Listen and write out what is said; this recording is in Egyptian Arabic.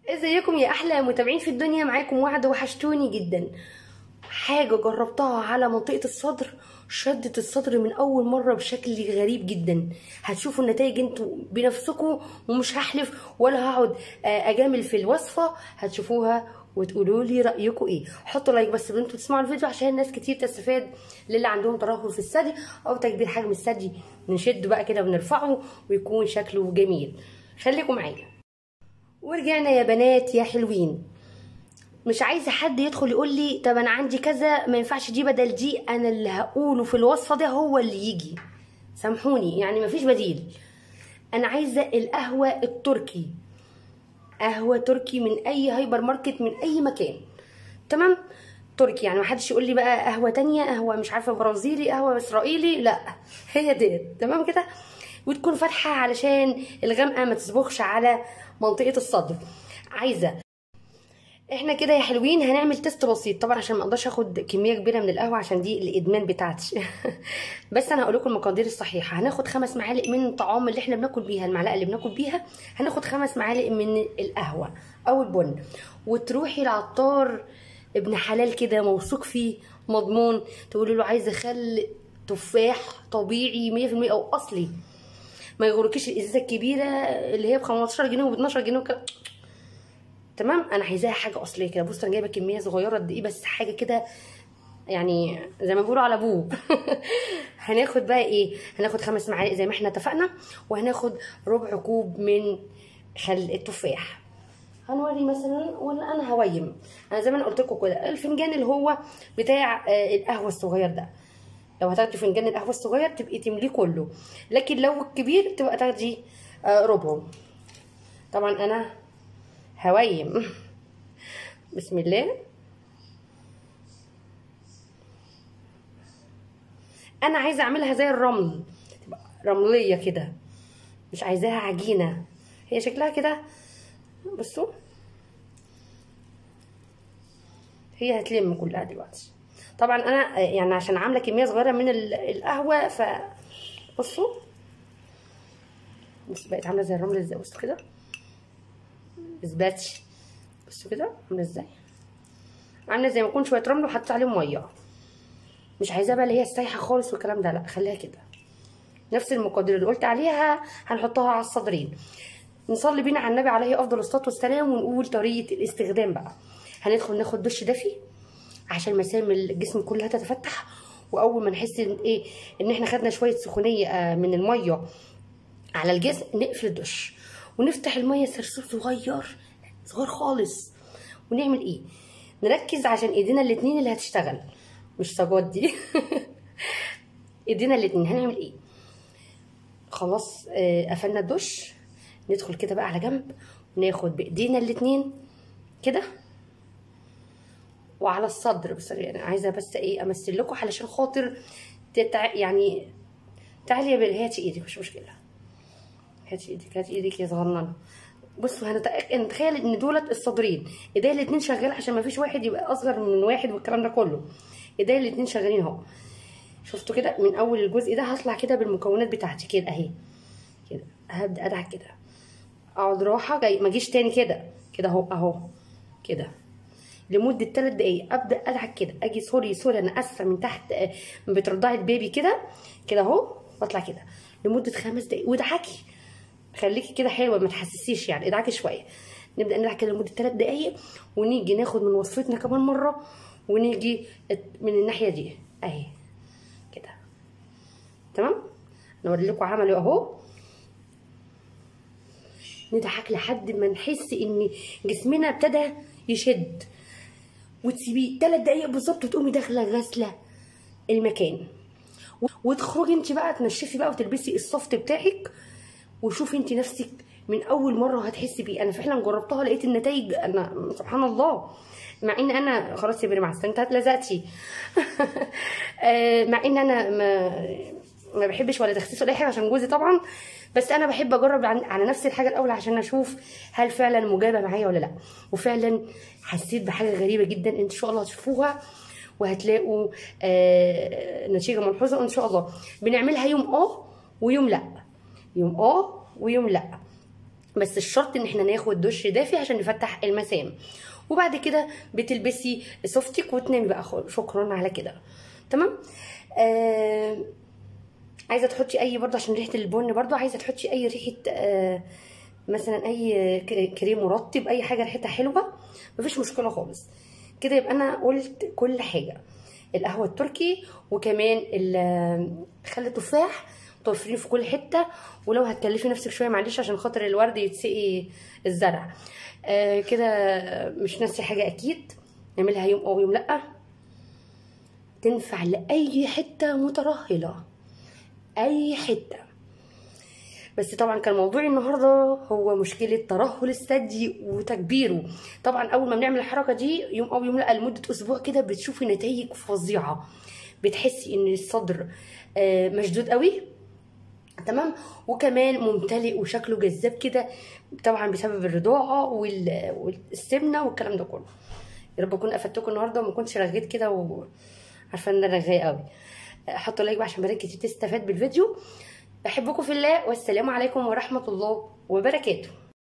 ازيكم يا احلى متابعين في الدنيا معاكم وعد وحشتوني جدا حاجة جربتها على منطقة الصدر شدت الصدر من اول مرة بشكل غريب جدا هتشوفوا النتائج انتوا بنفسكم ومش هحلف ولا هقعد آه، اجامل في الوصفة هتشوفوها وتقولوا لي رايكم ايه حطوا لايك بس انتوا تسمعوا الفيديو عشان ناس كتير تستفاد للي عندهم ترهل في الثدي او تكبير حجم الثدي نشده بقى كده ونرفعه ويكون شكله جميل خليكم معايا ورجعنا يا بنات يا حلوين مش عايزه حد يدخل يقول لي طب انا عندي كذا ما ينفعش دي بدل دي انا اللي هقوله في الوصفه ده هو اللي يجي سامحوني يعني مفيش بديل انا عايزه القهوه التركي قهوه تركي من اي هايبر ماركت من اي مكان تمام تركي يعني محدش يقول لي بقى قهوه تانية قهوه مش عارفه برازيلي قهوه اسرائيلي لا هي ديت تمام كده وتكون فاتحه علشان الغامقه ما تصبغش على منطقه الصدر عايزه احنا كده يا حلوين هنعمل تيست بسيط طبعا عشان ما اقدرش اخد كميه كبيره من القهوه عشان دي الادمان بتاعتي بس انا هقول لكم المقادير الصحيحه هناخد خمس معالق من الطعام اللي احنا بناكل بيها المعلقه اللي بناكل بيها هناخد خمس معالق من القهوه او البن وتروحي العطار ابن حلال كده موثوق فيه مضمون تقولي له عايزه خل تفاح طبيعي 100% او اصلي ما يغركيش الازازه الكبيره اللي هي ب 15 جنيه وب 12 جنيه وكده تمام انا عايزاها حاجه اصليه كده بص انا جايبه كميه صغيره قد ايه بس حاجه كده يعني زي ما بيقولوا على ابوه هناخد بقى ايه هناخد خمس معالق زي ما احنا اتفقنا وهناخد ربع كوب من خل التفاح هنوري مثلا ولا انا هويم انا زي ما انا قلت لكم كده الفنجان اللي هو بتاع آه، القهوه الصغير ده لو هتاخدي فنجان القهوه الصغير تبقي تمليه كله لكن لو الكبير تبقى تاخدي آه، ربعه طبعا انا هويم بسم الله انا عايزه اعملها زي الرمل تبقى رمليه كده مش عايزاها عجينه هي شكلها كده بصوا هي هتلم كلها دلوقتي طبعا انا يعني عشان عامله كميه صغيره من ال- القهوه ف بصوا بصوا بقت عامله زي الرمل ازاي بصوا كده اثباتي بصوا كده عامله ازاي عامله زي ما يكون شويه رمل وحطيت عليهم ميه مش عايزاها بقى اللي هي السايحه خالص والكلام ده لا خليها كده نفس المقادير اللي قلت عليها هنحطها على الصدرين نصلي بينا على النبي عليه افضل الصلاه والسلام ونقول طريقه الاستخدام بقى هندخل ناخد دش دافي عشان مسام الجسم كلها تتفتح واول ما نحس ان ايه ان احنا خدنا شويه سخونيه آه، من الميه على الجسم نقفل الدش ونفتح الميه سرسوب صغير صغير خالص ونعمل ايه نركز عشان ايدينا الاتنين اللي هتشتغل مش سجاد دي ايدينا الاتنين هنعمل ايه خلاص آه، قفلنا الدش ندخل كده بقى على جنب وناخد بايدينا الاتنين كده وعلى الصدر بس يعني عايزه بس ايه امثل لكم علشان خاطر تتع... يعني تعالي بال- هاتي ايدك مش مشكله هاتي ايدك هاتي ايدك يا صغننه بصوا هنتأك- نتخيل ان دولت الصدرين ايديا الاتنين شغاله عشان ما فيش واحد يبقى اصغر من واحد والكلام ده كله ايديا الاتنين شغالين اهو شفتوا كده من اول الجزء ده هطلع كده بالمكونات بتاعتي كده اهي كده هبدا ادعك كده اقعد راحه جاي ما اجيش تاني كده كده اهو اهو كده لمده 3 دقايق ابدا ادعك كده اجي سوري سوري انا اسفه من تحت آه، بترضعي البيبي كده كده اهو واطلع كده لمده خمس دقايق وادعكي خليكي كده حلوه ما تحسسيش يعني ادعكي شويه نبدا ندعك كده لمده 3 دقايق ونيجي ناخد من وصفتنا كمان مره ونيجي من الناحيه دي اهي كده تمام نوري لكم عملوا اهو نضحك لحد ما نحس ان جسمنا ابتدى يشد وتسيبيه ثلاث دقايق بالظبط وتقومي داخله غاسله المكان و- وتخرجي انت بقى تنشفي بقى وتلبسي الصفت بتاعك وشوفي انت نفسك من اول مره هتحسي بيه انا فعلا جربتها لقيت النتائج انا سبحان الله مع ان انا خلاص يا بني مع السنه اتلزقتي آه، مع ان انا ما ما بحبش ولا تخسيس ولا اي حاجه عشان جوزي طبعا بس انا بحب اجرب عن- على نفسي الحاجه الاول عشان اشوف هل فعلا مجابه معايا ولا لا وفعلا حسيت بحاجه غريبه جدا ان شاء الله هتشوفوها وهتلاقوا آه نتيجه ملحوظه ان شاء الله بنعملها يوم اه ويوم لا يوم اه ويوم لا بس الشرط ان احنا ناخد دش دافي عشان نفتح المسام وبعد كده بتلبسي سوفتك وتنامي بقى خ- شكرا على كده تمام آه عايزه تحطي اي برضه عشان ريحه البن برضه عايزه تحطي اي ريحه آه مثلا اي ك- كريم مرطب اي حاجه ريحتها حلوه مفيش مشكله خالص كده يبقى انا قلت كل حاجه القهوه التركي وكمان ال- خل التفاح متوفرين في كل حته ولو هتكلفي نفسك شويه معلش عشان خاطر الورد يتسقي الزرع آه كده مش ناسي حاجه اكيد نعملها يوم او يوم لا تنفع لاي حته مترهله اي حته بس طبعا كان موضوعي النهارده هو مشكله ترهل الثدي وتكبيره طبعا اول ما بنعمل الحركه دي يوم او يوم لا لمده اسبوع كده بتشوفي نتائج فظيعه بتحسي ان الصدر آه، مشدود قوي تمام وكمان ممتلئ وشكله جذاب كده طبعا بسبب الرضاعه وال- والسمنه والكلام ده كله يا رب اكون افدتكم النهارده وما كنتش رغيت كده وعارفه ان انا رغايه قوي حطوا لايك بقى عشان بنات كتير تستفاد بالفيديو بحبكم في الله والسلام عليكم ورحمه الله وبركاته